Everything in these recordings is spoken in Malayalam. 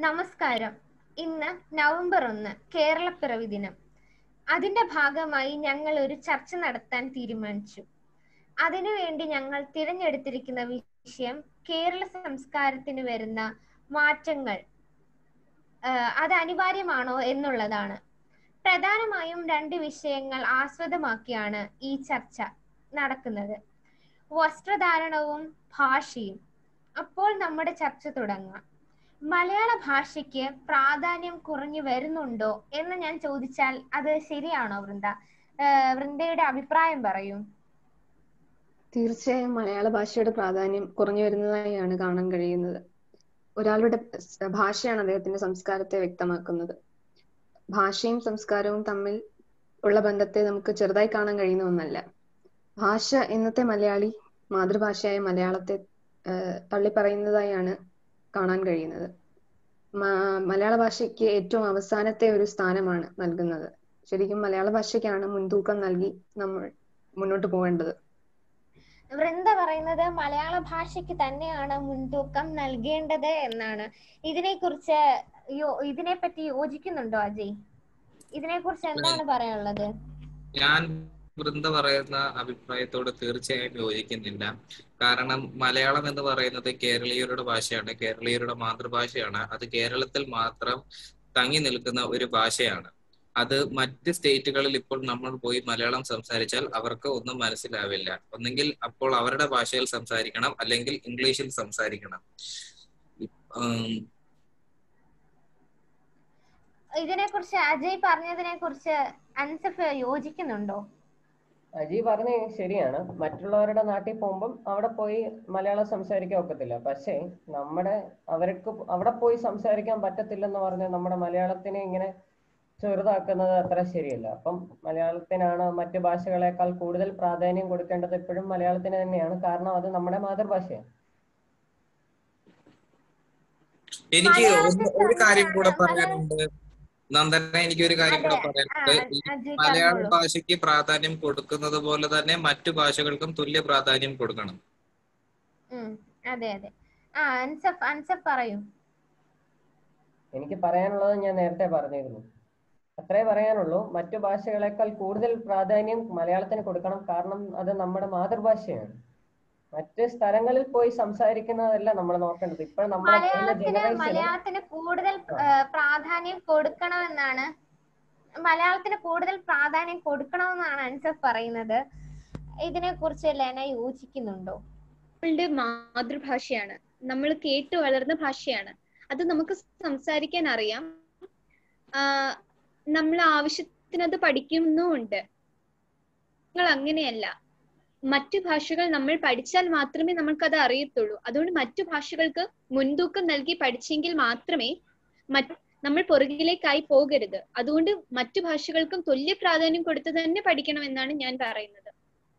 നമസ്കാരം ഇന്ന് നവംബർ ഒന്ന് കേരളപ്പിറവി ദിനം അതിന്റെ ഭാഗമായി ഞങ്ങൾ ഒരു ചർച്ച നടത്താൻ തീരുമാനിച്ചു അതിനുവേണ്ടി ഞങ്ങൾ തിരഞ്ഞെടുത്തിരിക്കുന്ന വിഷയം കേരള സംസ്കാരത്തിന് വരുന്ന മാറ്റങ്ങൾ ആഹ് അത് അനിവാര്യമാണോ എന്നുള്ളതാണ് പ്രധാനമായും രണ്ട് വിഷയങ്ങൾ ആസ്പദമാക്കിയാണ് ഈ ചർച്ച നടക്കുന്നത് വസ്ത്രധാരണവും ഭാഷയും അപ്പോൾ നമ്മുടെ ചർച്ച തുടങ്ങാം മലയാള ഭാഷയ്ക്ക് പ്രാധാന്യം കുറഞ്ഞു വരുന്നുണ്ടോ എന്ന് ഞാൻ ചോദിച്ചാൽ അത് ശരിയാണോ വൃന്ദ ആഹ് വൃന്ദയുടെ അഭിപ്രായം പറയൂ തീർച്ചയായും മലയാള ഭാഷയുടെ പ്രാധാന്യം കുറഞ്ഞു വരുന്നതായാണ് കാണാൻ കഴിയുന്നത് ഒരാളുടെ സ് ഭാഷയാണ് അദ്ദേഹത്തിന്റെ സംസ്കാരത്തെ വ്യക്തമാക്കുന്നത് ഭാഷയും സംസ്കാരവും തമ്മിൽ ഉള്ള ബന്ധത്തെ നമുക്ക് ചെറുതായി കാണാൻ കഴിയുന്ന ഒന്നല്ല ഭാഷ ഇന്നത്തെ മലയാളി മാതൃഭാഷയായ മലയാളത്തെ ആഹ് തള്ളിപ്പറയുന്നതായാണ് കാണാൻ കഴിയുന്നത് മ- മലയാള ഭാഷയ്ക്ക് ഏറ്റവും അവസാനത്തെ ഒരു സ്ഥാനമാണ് നൽകുന്നത് ശരിക്കും മലയാള ഭാഷയ്ക്കാണ് മുൻതൂക്കം നൽകി നമ്മൾ മുന്നോട്ട് പോകേണ്ടത് വൃന്ദ പറയുന്നത് മലയാള ഭാഷയ്ക്ക് തന്നെയാണ് മുൻതൂക്കം നൽകേണ്ടത് എന്നാണ് ഇതിനെക്കുറിച്ച് യോ- ഇതിനെപ്പറ്റി യോജിക്കുന്നുണ്ടോ അജയ് ഇതിനെക്കുറിച്ച് എന്താണ് പറയാനുള്ളത് ഞാൻ വൃന്ദ പറയുന്ന അഭിപ്രായത്തോട് തീർച്ചയായും യോജിക്കുന്നില്ല കാരണം മലയാളം എന്ന് പറയുന്നത് കേരളീയരുടെ ഭാഷയാണ് കേരളീയരുടെ മാതൃഭാഷയാണ് അത് കേരളത്തിൽ മാത്രം തങ്ങി നിൽക്കുന്ന ഒരു ഭാഷയാണ് അത് മറ്റ് സ്റ്റേറ്റുകളിൽ ഇപ്പോൾ നമ്മൾ പോയി മലയാളം സംസാരിച്ചാൽ അവർക്ക് ഒന്നും മനസ്സിലാവില്ല ഒന്നെങ്കിൽ അപ്പോൾ അവരുടെ ഭാഷയിൽ സംസാരിക്കണം അല്ലെങ്കിൽ ഇംഗ്ലീഷിൽ സംസാരിക്കണം ഉം, ഇതിനെക്കുറിച്ച് അജയ് പറഞ്ഞതിനെ കുറിച്ച് അൻസഫ് യോജിക്കുന്നുണ്ടോ അജി പറഞ്ഞ ശരിയാണ് മറ്റുള്ളവരുടെ നാട്ടിൽ പോകുമ്പം അവിടെ പോയി മലയാളം സംസാരിക്കാൻ ഒക്കത്തില്ല പക്ഷേ നമ്മുടെ അവർക്ക് അവിടെ പോയി സംസാരിക്കാൻ പറ്റത്തില്ലെന്ന് പറഞ്ഞ് നമ്മുടെ മലയാളത്തിനെ ഇങ്ങനെ ചെറുതാക്കുന്നത് അത്ര ശരിയല്ല അപ്പം മലയാളത്തിനാണ് മറ്റു ഭാഷകളെക്കാൾ കൂടുതൽ പ്രാധാന്യം കൊടുക്കേണ്ടത് എപ്പോഴും മലയാളത്തിന് തന്നെയാണ് കാരണം അത് നമ്മുടെ മാതൃഭാഷയാണ് എനിക്ക് ഒന്ന് മലയാളത്തിൽ ഒരു കാര്യം കൂടെ തന്നെയാണ് പറയാനുണ്ട് നന്ദന എനിക്ക് ഒരു കാര്യം കൂടെ അതെ. ആ, പറയാനുണ്ട് ഈ അജയ് മലയാള പറഞ്ഞോളൂ ഭാഷയ്ക്ക് പ്രാധാന്യം കൊടുക്കുന്നത് പോലെ തന്നെ മറ്റു ഭാഷകൾക്കും തുല്യ പ്രാധാന്യം കൊടുക്കണം ഉം, അതെ അതെ ആ അൻസഫ് അൻസഫ് പറയൂ എനിക്ക് പറയാനുള്ളത് ഞാൻ നേരത്തെ പറഞ്ഞിരുന്നു അത്രേ പറയാനുള്ളൂ മറ്റു ഭാഷകളെക്കാൾ കൂടുതൽ പ്രാധാന്യം മലയാളത്തിന് കൊടുക്കണം കാരണം അത് നമ്മുടെ മാതൃഭാഷയാണ് മറ്റ് സ്ഥലങ്ങളിൽ പോയി സംസാരിക്കുന്നതല്ല നമ്മൾ നോക്കേണ്ടത് ഇപ്പോൾ നമ്മുടെ വരുന്ന മലയാളത്തിന് ജനറേഷന് മലയാളത്തിന് കൂടുതൽ ആ, പ്രാധാന്യം കൊടുക്കണമെന്നാണ് മലയാളത്തിന് കൂടുതൽ പ്രാധാന്യം കൊടുക്കണമെന്നാണ് അൻസഫ് പറയുന്നത് ഇതിനെ കുറിച്ച് ലെന യോജിക്കുന്നുണ്ടോ നമ്മളുടെ മാതൃഭാഷയാണ് നമ്മൾ കേട്ടു വളർന്ന ഭാഷയാണ് അത് നമുക്ക് സംസാരിക്കാൻ അറിയാം ആഹ് നമ്മൾ ആവശ്യത്തിന് അത് പഠിക്കുന്നുമുണ്ട് നിങ്ങൾ അങ്ങനെയല്ല മറ്റു ഭാഷകൾ നമ്മൾ പഠിച്ചാൽ മാത്രമേ നമുക്കത് അറിയത്തുള്ളൂ അതുകൊണ്ട് മറ്റു ഭാഷകൾക്ക് മുൻതൂക്കം നൽകി പഠിച്ചെങ്കിൽ മാത്രമേ മറ്റ് നമ്മൾ പുറകിലേക്കായി പോകരുത് അതുകൊണ്ട് മറ്റു ഭാഷകൾക്കും തുല്യ പ്രാധാന്യം കൊടുത്ത് തന്നെ പഠിക്കണം എന്നാണ് ഞാൻ പറയുന്നത്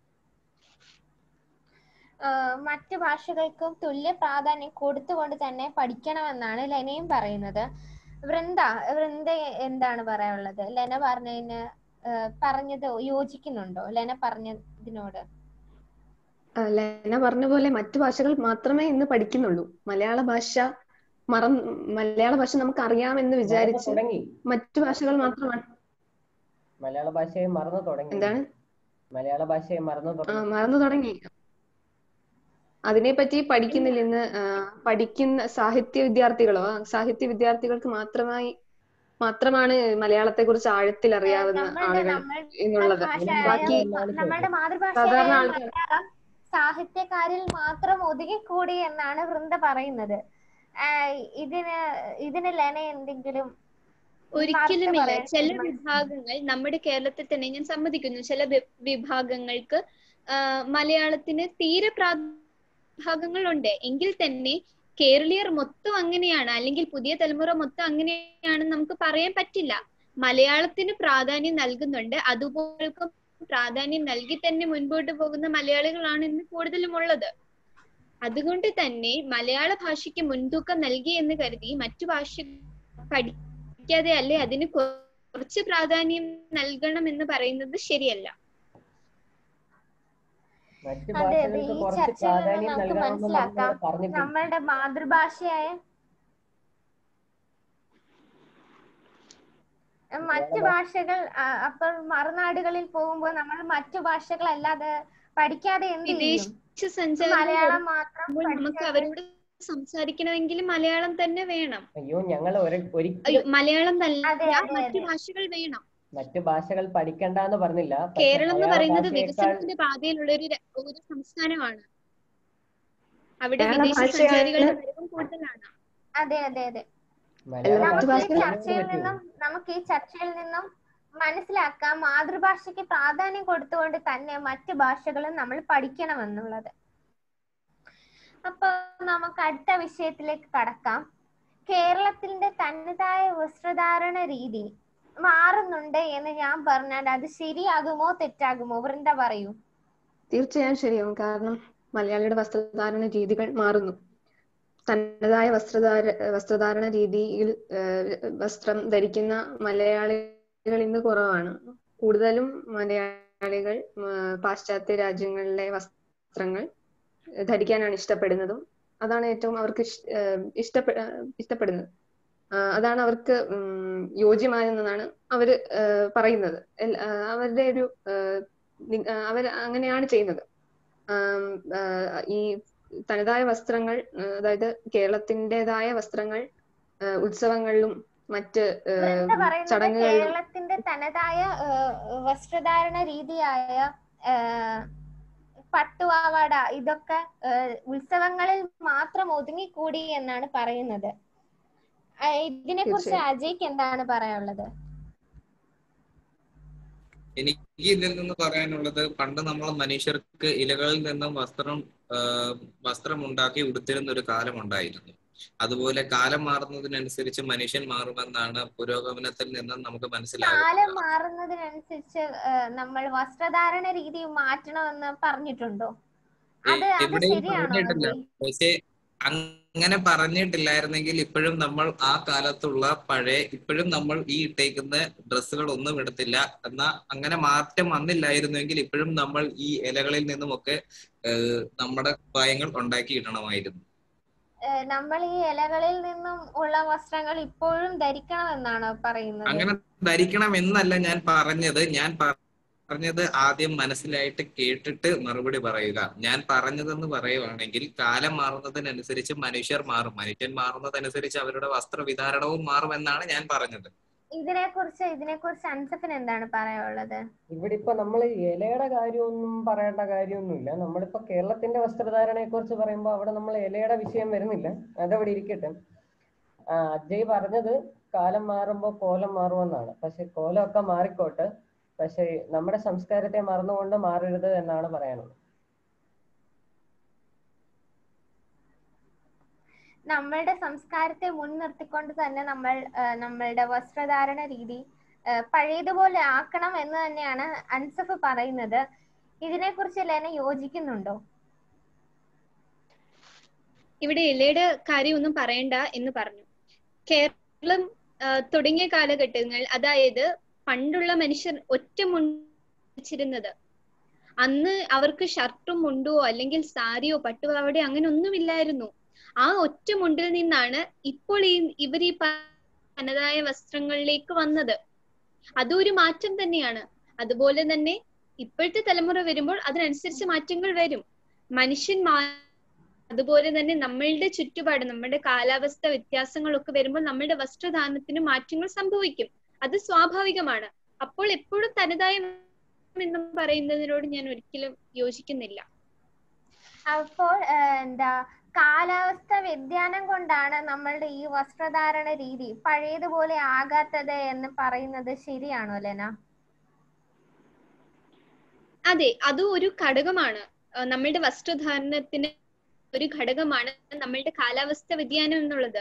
ആ, മറ്റ് ഭാഷകൾക്കും തുല്യ പ്രാധാന്യം കൊടുത്തുകൊണ്ട് തന്നെ പഠിക്കണമെന്നാണ് ലെനയും പറയുന്നത് വൃന്ദ വൃന്ദ എന്താണ് പറയാനുള്ളത് ലെന പറഞ്ഞതിന് ആ, പറഞ്ഞത് യോജിക്കുന്നുണ്ടോ ലെന പറഞ്ഞതിനോട് ആ, ലെന പറഞ്ഞ പോലെ മറ്റു ഭാഷകൾ മാത്രമേ ഇന്ന് പഠിക്കുന്നുള്ളൂ മലയാള ഭാഷ മറന്ന് മലയാള ഭാഷ നമുക്ക് അറിയാമെന്ന് മറന്നു വിചാരിച്ച് തുടങ്ങി മറ്റു ഭാഷകൾ മാത്രമാണ് മലയാള ഭാഷയെ മറന്നു തുടങ്ങി എന്താണ് മലയാള ഭാഷയെ മറന്നു ആ, തുടങ്ങി മറന്നു തുടങ്ങി അതിനെപ്പറ്റി പഠിക്കുന്നില്ല ഇന്ന് ആ, പഠിക്കുന്ന സാഹിത്യ വിദ്യാർത്ഥികളോ ആ, സാഹിത്യ വിദ്യാർത്ഥികൾക്ക് മാത്രമായി മാത്രമാണ് മലയാളത്തെ കുറിച്ച് ആഴത്തിൽ അറിയാവുന്ന നമ്മളുടെ ആളുകൾ നമ്മളുടെ എന്നുള്ളത് ഭാഷയായ ബാക്കി നമ്മളുടെ മാതൃഭാഷയായ സാധാരണ ആൾക്കാർ മലയാളം സാഹിത്യക്കാരിൽ മാത്രം ഒതുങ്ങിക്കൂടി എന്നാണ് വൃന്ദ പറയുന്നത് ആഹ് ഇതിന് ഇതിന് ലെന എന്തെങ്കിലും ഒരിക്കലുമില്ല പറയാൻ ചില മനസ്സിലായി. വിഭാഗങ്ങൾ നമ്മുടെ കേരളത്തിൽ തന്നെ ഞാൻ സമ്മതിക്കുന്നു ചില വി- വിഭാഗങ്ങൾക്ക് ആ, മലയാളത്തിന് തീരെ പ്രാധാന്യങ്ങളുണ്ട് എങ്കിൽ തന്നെ കേരളീയർ മൊത്തം അങ്ങനെയാണ് അല്ലെങ്കിൽ പുതിയ തലമുറ മൊത്തം അങ്ങനെയാണെന്ന് നമുക്ക് പറയാൻ പറ്റില്ല മലയാളത്തിന് പ്രാധാന്യം നൽകുന്നുണ്ട് അതുപോലെ പ്രാധാന്യം നൽകി തന്നെ മുൻപോട്ട് പോകുന്ന മലയാളികളാണ് ഇന്ന് കൂടുതലും ഉള്ളത് അതുകൊണ്ട് തന്നെ മലയാള ഭാഷയ്ക്ക് മുൻതൂക്കം നൽകി എന്ന് കരുതി മറ്റു ഭാഷ പഠിക്കാതെ അല്ലെ അതിന് കുറച്ച് പ്രാധാന്യം നൽകണം എന്ന് പറയുന്നത് ശരിയല്ല മറ്റു അതെ അതെ ഭാഷകൾക്ക് ഈ കുറച്ച് ചർച്ചയിൽ നിന്ന് പ്രാധാന്യം നമുക്ക് നൽകണമെന്ന് നമ്മൾ മനസ്സിലാക്കാം പറഞ്ഞിട്ടുണ്ട് നമ്മളുടെ മാതൃഭാഷയായ മറ്റു ഭാഷകൾ ആ, അപ്പോൾ മറുനാടുകളിൽ പോകുമ്പോൾ നമ്മൾ മറ്റു ഭാഷകൾ അല്ലാതെ പഠിക്കാതെ എന്ത് ചെയ്യും വിദേശ സഞ്ചാരം മലയാളം മാത്രം വരുമ്പോൾ നമുക്ക് പഠിച്ചാൽ അവരോട് സംസാരിക്കണമെങ്കിൽ മലയാളം തന്നെ വേണം അയ്യോ ഞങ്ങൾ ഒരു അയ്യോ ഒരിക്കലും മലയാളം നല്ല അതെ, അതെ, മറ്റു അതെ. ഭാഷകൾ വേണം മറ്റു ഭാഷകൾ പഠിക്കണ്ട എന്ന് പറഞ്ഞില്ല പക്ഷെ കേരളം എന്ന് മലയാള പറയുന്നത് ഭാഷയേക്കാൾ വികസനത്തിന്റെ പാതയിലുള്ള ഒരു ര- ഒരു സംസ്ഥാനമാണ് അവിടെ മലയാള വിദേശ ഭാഷയാണ് സഞ്ചാരികളുടെ വരവും കൂടുതലാണ് അതെ അതെ അതെ മലയാള മറ്റു നമുക്ക് ഈ ഭാഷകൾ ചർച്ചയിൽ പറ്റൂ നിന്നും നമുക്ക് ഈ ചർച്ചയിൽ നിന്നും മനസ്സിലാക്കാം മാതൃഭാഷയ്ക്ക് പ്രാധാന്യം കൊടുത്തുകൊണ്ട് തന്നെ മറ്റു ഭാഷകളും നമ്മൾ പഠിക്കണമെന്നുള്ളത് അപ്പൊ നമുക്ക് അടുത്ത വിഷയത്തിലേക്ക് കടക്കാം കേരളത്തിന്റെ തനതായ വസ്ത്രധാരണ രീതി മാറുന്നുണ്ട് എന്ന് ഞാൻ പറഞ്ഞാൽ അത് ശരിയാകുമോ തെറ്റാകുമോ വൃന്ദ പറയൂ തീർച്ചയായും ശരിയാവും കാരണം മലയാളിയുടെ വസ്ത്രധാരണ രീതികൾ മാറുന്നു തനതായ വസ്ത്രധാര വസ്ത്രധാരണ രീതിയിൽ ഏഹ്, വസ്ത്രം ധരിക്കുന്ന മലയാളികൾ ഇന്ന് കുറവാണ് കൂടുതലും മലയാളികൾ ഏഹ്, പാശ്ചാത്യ രാജ്യങ്ങളിലെ വസ്ത്രങ്ങൾ ധരിക്കാനാണ് ഇഷ്ടപ്പെടുന്നതും അതാണ് ഏറ്റവും അവർക്ക് ഇഷ്- ഏഹ്, ഇഷ്ടപ്പെ ഏഹ്, ഇഷ്ടപ്പെടുന്നത് ആ, അതാണ് അവർക്ക് ഉം, യോജ്യമായെന്നാണ് അവര് ഏഹ്, പറയുന്നത് എൽ- ആ, അവരുടെ ഒരു ഏഹ്, നി- ആ, അവർ അങ്ങനെയാണ് ചെയ്യുന്നത് ആം, ആ, ഈ തനതായ വസ്ത്രങ്ങൾ ആ, അതായത് കേരളത്തിൻ്റെതായ വസ്ത്രങ്ങൾ ആ, ഉത്സവങ്ങളിലും മറ്റ് ആ, വൃന്ദ പറയുന്നത് ചടങ്ങുകളിലും കേരളത്തിന്റെ തനതായ ഏഹ്, വസ്ത്രധാരണ രീതിയായ ഏഹ്, പട്ടുപാവാട ഇതൊക്കെ ഏഹ്, ഉത്സവങ്ങളിൽ മാത്രം ഒതുങ്ങിക്കൂടി എന്നാണ് പറയുന്നത് ഇതിനെ കുറിച്ച് തീർച്ചയായും. അജയ്ക്ക് എന്താണ് പറയാനുള്ളത് എനിക്ക് ഇതിൽ നിന്ന് പറയാനുള്ളത് പണ്ട് നമ്മൾ മനുഷ്യർക്ക് ഇലകളിൽ നിന്നും വസ്ത്രം ആ, വസ്ത്രം ഉണ്ടാക്കി ഉടുത്തിരുന്ന ഒരു കാലം ഉണ്ടായിരുന്നു അതുപോലെ കാലം മാറുന്നതിനനുസരിച്ച് മനുഷ്യൻ മാറുമെന്നാണ് പുരോഗമനത്തിൽ നിന്നും നമുക്ക് കാലം മനസ്സിലാകുന്നത് മാറുന്നതിനനുസരിച്ച് ഏഹ്, നമ്മൾ വസ്ത്രധാരണ രീതി മാറ്റണമെന്ന് പറഞ്ഞിട്ടുണ്ടോ അത് അത് എവിടെയും ശരിയാണോ പറഞ്ഞിട്ടില്ല അജയ് പക്ഷെ അങ്ങനെ പറഞ്ഞിട്ടില്ലായിരുന്നെങ്കിൽ ഇപ്പോഴും നമ്മൾ ആ കാലത്തുള്ള പഴയ ഇപ്പോഴും നമ്മൾ ഈ ഇട്ടേക്കുന്ന ഡ്രസ്സുകൾ ഒന്നും ഇടത്തില്ല എന്നാ അങ്ങനെ മാറ്റം വന്നില്ലായിരുന്നുവെങ്കിൽ ഇപ്പോഴും നമ്മൾ ഈ ഇലകളിൽ നിന്നുമൊക്കെ ഏഹ്, നമ്മുടെ കുപ്പായങ്ങൾ ഉണ്ടാക്കി ഇടണമായിരുന്നു ഏഹ്, നമ്മൾ ഈ ഇലകളിൽ നിന്നും ഉള്ള വസ്ത്രങ്ങൾ ഇപ്പോഴും ധരിക്കണമെന്നാണോ പറയുന്നത് അങ്ങനെ ധരിക്കണം എന്നല്ല ഞാൻ പറഞ്ഞത് ഞാൻ പറഞ്ഞത് ആദ്യം മനസ്സിലായിട്ട് കേട്ടിട്ട് മറുപടി പറയുക ഞാൻ പറഞ്ഞതെന്ന് പറയുവാണെങ്കിൽ കാലം മാറുന്നതിനനുസരിച്ച് മനുഷ്യർ മാറും മനുഷ്യൻ മാറുന്നതനുസരിച്ച് അവരുടെ വസ്ത്രവിധാരണവും മാറും എന്നാണ് ഞാൻ പറഞ്ഞത് ഇതിനെ കുറിച്ച് ഇതിനെ കുറിച്ച് അൻസഫിന് എന്താണ് പറയാനുള്ളത് ഇവിടെ ഇപ്പൊ നമ്മൾ ഇലയുടെ കാര്യമൊന്നും പറയേണ്ട കാര്യമൊന്നുമില്ല നമ്മളിപ്പോ കേരളത്തിന്റെ വസ്ത്രധാരണയെ കുറിച്ച് പറയുമ്പോൾ അവിടെ നമ്മൾ ഇലയുടെ വിഷയം വരുന്നില്ല അതവിടെ ഇരിക്കട്ടെ ആ അജയ് പറഞ്ഞത് കാലം മാറുമ്പോൾ കോലം മാറുമെന്നാണ് പക്ഷെ കോലമൊക്കെ മാറിക്കോട്ടെ പക്ഷെ നമ്മുടെ സംസ്കാരത്തെ മറന്നുകൊണ്ട് മാറരുത് എന്നാണ് പറയാനുള്ളത് നമ്മളുടെ സംസ്കാരത്തെ മുൻനിർത്തിക്കൊണ്ട് തന്നെ നമ്മൾ ആ, നമ്മളുടെ വസ്ത്രധാരണ രീതി ആ, പഴയതുപോലെ ആക്കണം എന്ന് തന്നെയാണ് അൻസഫ് പറയുന്നത് ഇതിനെ കുറിച്ച് ലെന യോജിക്കുന്നുണ്ടോ ഇവിടെ ഇലയുടെ കാര്യമൊന്നും പറയണ്ട എന്ന് പറഞ്ഞു കേരളം ആ, തുടങ്ങിയ കാലഘട്ടങ്ങൾ അതായത് പണ്ടുള്ള മനുഷ്യർ ഒറ്റ മുണ്ടിച്ചിരുന്നത് അന്ന് അവർക്ക് ഷർട്ടും മുണ്ടോ അല്ലെങ്കിൽ സാരിയോ പട്ടുപാവടയോ അങ്ങനെ ഒന്നുമില്ലായിരുന്നു ആ ഒറ്റ മുണ്ടിൽ നിന്നാണ് ഇപ്പോൾ ഈ ഇവർ ഈ പ- തനതായ വസ്ത്രങ്ങളിലേക്ക് വന്നത് അതും ഒരു മാറ്റം തന്നെയാണ് അതുപോലെ തന്നെ ഇപ്പോഴത്തെ തലമുറ വരുമ്പോൾ അതിനനുസരിച്ച് മാറ്റങ്ങൾ വരും മനുഷ്യൻ മാ അതുപോലെ തന്നെ നമ്മളുടെ ചുറ്റുപാട് നമ്മുടെ കാലാവസ്ഥ വ്യത്യാസങ്ങളൊക്കെ വരുമ്പോൾ നമ്മുടെ വസ്ത്രധാരണത്തിന് മാറ്റങ്ങൾ സംഭവിക്കും അത് സ്വാഭാവികമാണ് അപ്പോൾ എപ്പോഴും തനതായ എന്ന് പറയുന്നതിനോട് ഞാൻ ഒരിക്കലും യോജിക്കുന്നില്ല അപ്പോൾ ആ, എന്താ കാലാവസ്ഥ വ്യതിയാനം കൊണ്ടാണ് നമ്മളുടെ ഈ വസ്ത്രധാരണ രീതി പഴയതുപോലെ ആകാത്തത് എന്ന് പറയുന്നത് ശരിയാണോ ലെന അതെ അതും ഒരു ഘടകമാണ് ആ, നമ്മളുടെ വസ്ത്രധാരണത്തിന് ഒരു ഘടകമാണ് നമ്മളുടെ കാലാവസ്ഥ വ്യതിയാനം എന്നുള്ളത്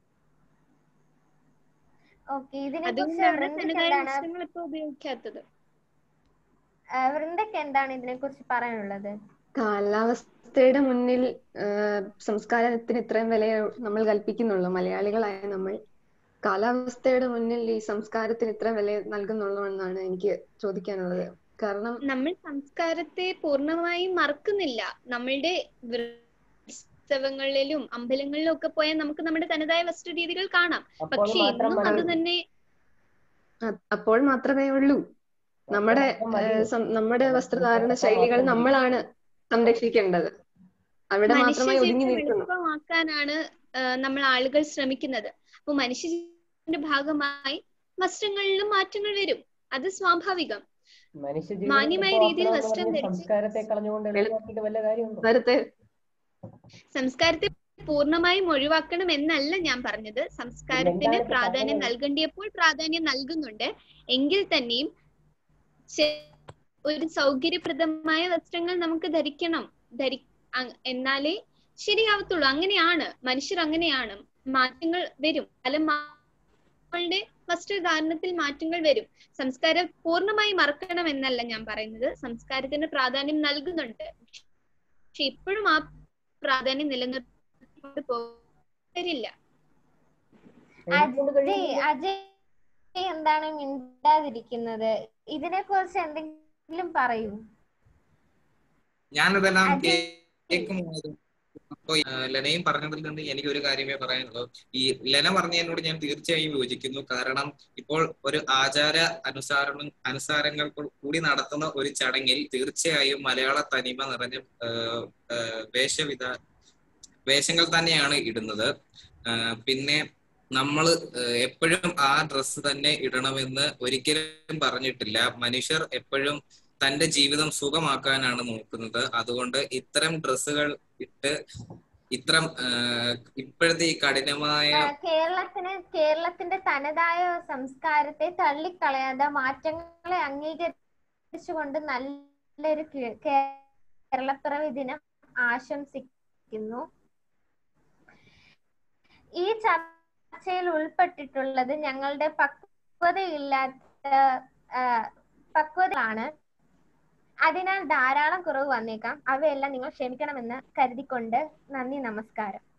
ഓക്കെ ഇതിനെ കുറിച്ച് അതുകൊണ്ടാണ് വൃന്ദയ്ക്ക് തനതായ എന്താണ് വസ്ത്രങ്ങൾ ഇപ്പൊ ഉപയോഗിക്കാത്തത് ആ, വൃന്ദയ്ക്ക് എന്താണ് ഇതിനെ കുറിച്ച് പറയാനുള്ളത് കാലാവസ്ഥയുടെ മുന്നിൽ ആ, സംസ്കാരത്തിന് ഇത്രയും വില നമ്മൾ കൽപ്പിക്കുന്നുള്ളൂ മലയാളികളായ നമ്മൾ കാലാവസ്ഥയുടെ മുന്നിൽ ഈ സംസ്കാരത്തിന് ഇത്ര വില നൽകുന്നുള്ളൂ എന്നാണ് എനിക്ക് ചോദിക്കാനുള്ളത് കാരണം നമ്മൾ സംസ്കാരത്തെ പൂർണ്ണമായും മറക്കുന്നില്ല നമ്മളുടെ ഉത്സവങ്ങളിലും അമ്പലങ്ങളിലും ഒക്കെ പോയാൽ നമുക്ക് നമ്മുടെ തനതായ വസ്ത്ര രീതികൾ കാണാം അപ്പോൾ പക്ഷെ മാത്രം ഇന്നും അത് മതി തന്നെ അ- അപ്പോൾ മാത്രമേ ഉള്ളൂ നമ്മുടെ അപ്പം മതി. ഏഹ്, സം- നമ്മുടെ വസ്ത്രധാരണ ശൈലികൾ നമ്മളാണ് സംരക്ഷിക്കേണ്ടത് അവിടെ മാത്രമായി ഒതുങ്ങി മനുഷ്യജീവിതം നിൽക്കുന്നു എളുപ്പമാക്കാനാണ് ആ, നമ്മൾ ആളുകൾ ശ്രമിക്കുന്നത് അപ്പൊ മനുഷ്യജീവിതത്തിന്റെ ഭാഗമായി വസ്ത്രങ്ങളിലും മാറ്റങ്ങൾ വരും അത് സ്വാഭാവികം മനുഷ്യജീവിതം മാന്യമായ രീതിയിൽ എളുപ്പമാക്കണമെന്ന് വസ്ത്രം പറഞ്ഞ് ധരിച്ച് സംസ്കാരത്തെ കളഞ്ഞുകൊണ്ട് എളുപ്പമാക്കിയിട്ട് വല്ല കാര്യമുണ്ടോ നേരത്തെ സംസ്കാരത്തെ പൂർണ്ണമായും ഒഴിവാക്കണം എന്നല്ല ഞാൻ പറഞ്ഞത് സംസ്കാരത്തിന് എന്താണ് ഇപ്പൊ പ്രാധാന്യം പറഞ്ഞത്? നൽകേണ്ടിയപ്പോൾ പ്രാധാന്യം നൽകുന്നുണ്ട് എങ്കിൽ തന്നെയും ചെ- ഒരു സൗകര്യപ്രദമായ വസ്ത്രങ്ങൾ നമുക്ക് ധരിക്കണം ധരി അ- എന്നാലേ ശരിയാവത്തുള്ളൂ അങ്ങനെയാണ് മനുഷ്യർ അങ്ങനെയാണ് മാറ്റങ്ങൾ വരും പല മാറ്റങ്ങളുടെ വസ്ത്രധാരണത്തിൽ മാറ്റങ്ങൾ വരും സംസ്കാരം പൂർണ്ണമായി മറക്കണം എന്നല്ല ഞാൻ പറയുന്നത് സംസ്കാരത്തിന് പ്രാധാന്യം നൽകുന്നുണ്ട് പക്ഷെ ഇപ്പോഴും ആ പ്രാധാന്യം നിലനിർത്തിക്കൊണ്ട് പോകരില്ല എന്തുകൊണ്ട് അജയ് കഴിയുന്നില്ല? അജയ് എന്താണ് മിണ്ടാതിരിക്കുന്നത് ഇതിനെ കുറിച്ച് എന്തെങ്കിലും പറയൂ ഞാനതെല്ലാം അത് കേൾക്കുമായിരുന്നു അപ്പൊ ആ, ലെനയും പറഞ്ഞതിൽ നിന്ന് എനിക്ക് ഒരു കാര്യമേ പറയാനുള്ളൂ ഈ ലെന പറഞ്ഞതിനോട് ഞാൻ തീർച്ചയായും യോജിക്കുന്നു കാരണം ഇപ്പോൾ ഒരു ആചാര അനുസാരണം അനുസാരങ്ങൾ കൂടി നടത്തുന്ന ഒരു ചടങ്ങിൽ തീർച്ചയായും മലയാള തനിമ നിറഞ്ഞ ആ, ആ, വേഷവിധ വേഷങ്ങൾ തന്നെയാണ് ഇടുന്നത് ആ, പിന്നെ നമ്മൾ എപ്പോഴും ആ ഡ്രസ്സ് തന്നെ ഇടണമെന്ന് ഒരിക്കലും പറഞ്ഞിട്ടില്ല മനുഷ്യർ എപ്പോഴും തന്റെ ജീവിതം സുഖമാക്കാനാണ് നോക്കുന്നത് അതുകൊണ്ട് ഇത്തരം ഡ്രസ്സുകൾ ഇട്ട് ഇത്തരം ആ, ഇപ്പോഴത്തെ ഈ കഠിനമായ ആ, കേരളത്തിന് കേരളത്തിന്റെ തനതായ സംസ്കാരത്തെ തള്ളിക്കളയാതെ മാറ്റങ്ങളെ അംഗീകരിച്ചുകൊണ്ട് നല്ലൊരു കേ- കേരളപ്പിറവി ദിനം ആശംസിക്കുന്നു ഈ ചർച്ചയിൽ ഉൾപ്പെട്ടിട്ടുള്ളത് ഞങ്ങളുടെ പക്വതയില്ലാത്ത ആ, പക്വതകളാണ് അതിനാൽ ധാരാളം കുറവ് വന്നേക്കാം അവയെല്ലാം നിങ്ങൾ ക്ഷമിക്കണമെന്ന് കരുതിക്കൊണ്ട് നന്ദി നമസ്കാരം